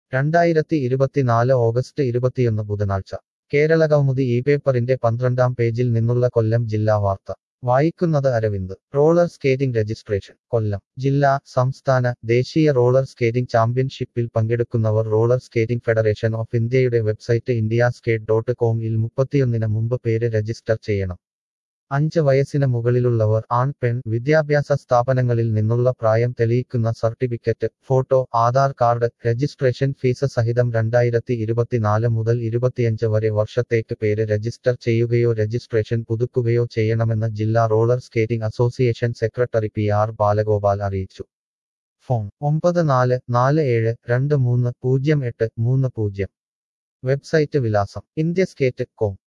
രണ്ടായിരത്തി ഇരുപത്തിനാല് ഓഗസ്റ്റ് ഇരുപത്തിയൊന്ന് ബുധനാഴ്ച കേരള കൗമുദി ഈ പേപ്പറിന്റെ പന്ത്രണ്ടാം പേജിൽ നിന്നുള്ള കൊല്ലം ജില്ലാ വാർത്ത വായിക്കുന്നത് Aravind roller skating registration Kollam ജില്ലാ സംസ്ഥാന ദേശീയ റോളർ സ്കേറ്റിംഗ് ചാമ്പ്യൻഷിപ്പിൽ പങ്കെടുക്കുന്നവർ റോളർ സ്കേറ്റിംഗ് ഫെഡറേഷൻ ഓഫ് ഇന്ത്യയുടെ വെബ്സൈറ്റ് ഇന്ത്യ സ്കേറ്റ് ഡോട്ട് കോമിൽ മുപ്പത്തിയൊന്നിന് മുമ്പ് പേര് രജിസ്റ്റർ ചെയ്യണം അഞ്ച് വയസ്സിന് മുകളിലുള്ളവർ ആൺ പെൺ വിദ്യാഭ്യാസ സ്ഥാപനങ്ങളിൽ നിന്നുള്ള പ്രായം തെളിയിക്കുന്ന certificate photo Aadhaar card registration fees സഹിതം രണ്ടായിരത്തി ഇരുപത്തിനാല് മുതൽ ഇരുപത്തിയഞ്ച് വരെ വർഷത്തേക്ക് പേര് രജിസ്റ്റർ ചെയ്യുകയോ രജിസ്ട്രേഷൻ പുതുക്കുകയോ ചെയ്യണമെന്ന് ജില്ലാ roller skating association secretary P R Balagopal അറിയിച്ചു ഫോൺ ഒമ്പത് നാല് നാല് ഏഴ് രണ്ട് മൂന്ന് പൂജ്യം എട്ട് മൂന്ന് പൂജ്യം വെബ്സൈറ്റ് വിലാസം ഇന്ത്യ സ്കേറ്റ് കോം